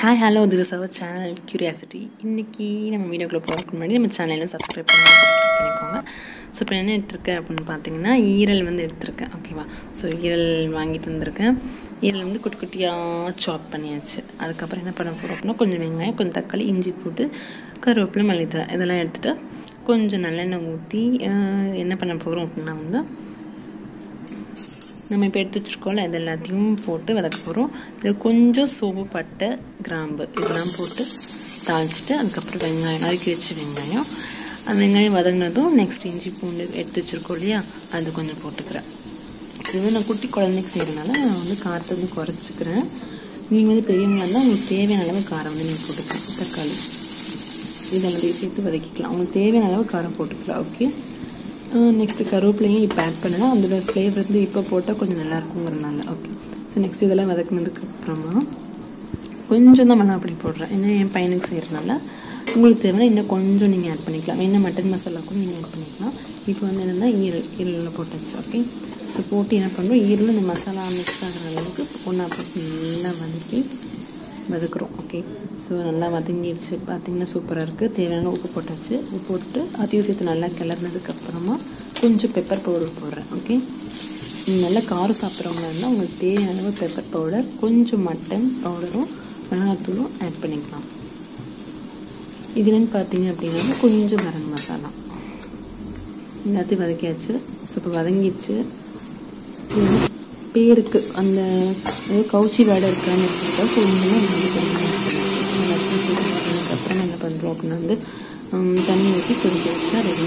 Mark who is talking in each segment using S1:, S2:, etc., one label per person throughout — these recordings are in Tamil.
S1: hi hello this is our channel curiosity இன்றைக்கி நம்ம வீடியோக்குள்ளே போகிறதுக்கு முன்னாடி நம்ம சேனலில் சப்ஸ்கிரைப் பண்ணி சப்ஸ்கிரைப் பண்ணிக்கோங்க ஸோ இப்போ என்ன எடுத்திருக்கேன் அப்படின்னு பார்த்தீங்கன்னா ஈரல் வந்து எடுத்திருக்கேன் ஓகேவா ஸோ ஈரல் வாங்கிட்டு வந்திருக்கேன் ஈரல் வந்து குட்டி குட்டியாக சாப் பண்ணியாச்சு அதுக்கப்புறம் என்ன பண்ண போகிறோம் அப்படின்னா கொஞ்சம் வெங்காயம் கொஞ்சம் தக்காளி இஞ்சி போட்டு கருவேப்பிலை மல்லித்தலை இதெல்லாம் எடுத்துகிட்டு கொஞ்சம் நல்லெண்ணெய் ஊற்றி என்ன பண்ண போகிறோம் அப்படின்னா வந்து நம்ம இப்போ எடுத்து வச்சுருக்கோம்ல இது எல்லாத்தையும் போட்டு வதக்க போகிறோம் இது கொஞ்சம் சோப்பு பட்டை கிராம்பு இதெல்லாம் போட்டு தாளிச்சிட்டு அதுக்கப்புறம் வெங்காயம் நறுக்கி வச்ச வெங்காயம் அந்த வெங்காயம் வதங்கினதும் நெக்ஸ்ட் இஞ்சி பூண்டு எடுத்து வச்சுருக்கோம் இல்லையா அது கொஞ்சம் போட்டுக்கிறேன் இது வந்து நான் குட்டி குழந்தைக்கு செய்கிறனால நான் வந்து காரத்தை வந்து குறைச்சிக்கிறேன் நீங்கள் வந்து பெரியவங்களாக இருந்தால் உங்களுக்கு தேவையான அளவு காரம் வந்து நீங்கள் போட்டுக்கலாம் தக்காளி இதெல்லாம் சேர்த்து வதக்கிக்கலாம் உங்களுக்கு தேவையான அளவு காரம் போட்டுக்கலாம் ஓகே நெக்ஸ்ட்டு கருவேப்பிலையும் இப்போ ஆட் பண்ணலாம் அந்த ஃப்ளேவர் வந்து இப்போ போட்டால் கொஞ்சம் நல்லா இருக்குங்கிறனால ஓகே ஸோ நெக்ஸ்ட் இதெல்லாம் வதக்குனதுக்கு அப்புறமா கொஞ்சம் தான் மல்லா அப்படி போடுறேன் ஏன்னா என் பையனுக்கு செய்கிறனால உங்களுக்கு தேவைன்னா இன்னும் கொஞ்சம் நீங்கள் ஆட் பண்ணிக்கலாம் இன்னும் மட்டன் மசாலா கூட நீங்கள் ஆட் பண்ணிக்கலாம் இப்போ வந்து என்னென்னா ஈரல் ஈரலில் போட்டாச்சு ஓகே ஸோ போட்டு என்ன பண்ணுறோம் ஈரல் இந்த மசாலா மிக்ஸ் ஆகிற அளவுக்கு ஒன்றா போட்டு நல்லா வதக்கி வதக்குறோம் ஓகே ஸோ நல்லா வதங்கிடுச்சு பார்த்திங்கன்னா சூப்பராக இருக்குது தேவையான உப்பு போட்டாச்சு உப்பு போட்டு அதையும் சேர்த்து நல்லா கிளறினதுக்கப்புறமா கொஞ்சம் பெப்பர் பவுடர் போடுறேன் ஓகே நல்லா காரம் சாப்பிட்றவங்க இருந்தால் உங்களுக்கு தேவையான அளவு பெப்பர் பவுடர் கொஞ்சம் மட்டன் பவுடரும் மிளகாத்தூளும் ஆட் பண்ணிக்கலாம் இதுலன்னு பார்த்தீங்க அப்படின்னா கொஞ்சம் கரம் மசாலா எல்லாத்தையும் வதக்கியாச்சு ஸோ இப்போ வதங்கிடுச்சு பேருக்கு அந்த கவுச்சி வேடை இருக்கான்னு இருக்கிறத கொஞ்சமாக அதுக்கப்புறம் என்ன பண்ணுறோம் அப்படின்னா வந்து தண்ணி ஊற்றி கொதிக்க வச்சா ரெடி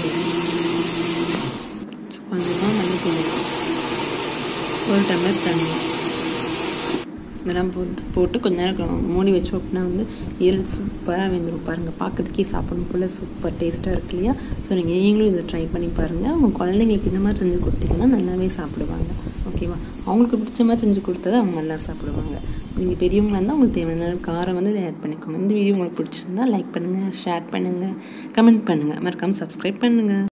S1: ஸோ கொஞ்சமாக மல்லி போடலாம் ஒரு டம்ளர் தண்ணி இதெல்லாம் போட்டு போட்டு கொஞ்ச நேரம் மூடி வச்சோம் அப்படின்னா வந்து ஈரல் சூப்பராக வெந்துடும் பாருங்கள் பார்க்கறதுக்கே சாப்பிடணும் போல் சூப்பர் டேஸ்ட்டாக இருக்கு இல்லையா ஸோ நீங்கள் நீங்களும் இதை ட்ரை பண்ணி பாருங்கள் உங்கள் குழந்தைங்களுக்கு இந்த மாதிரி செஞ்சு கொடுத்தீங்கன்னா நல்லாவே சாப்பிடுவாங்க ஓகேவா அவங்களுக்கு பிடிச்ச மாதிரி செஞ்சு கொடுத்தா அவங்க நல்லா சாப்பிடுவாங்க நீங்கள் பெரியவங்களாக இருந்தால் உங்களுக்கு தேவையான காரம் வந்து ஆட் பண்ணிக்கோங்க இந்த வீடியோ உங்களுக்கு பிடிச்சிருந்தா லைக் பண்ணுங்கள் ஷேர் பண்ணுங்கள் கமெண்ட் பண்ணுங்கள் மறக்காமல் சப்ஸ்கிரைப் பண்ணுங்கள்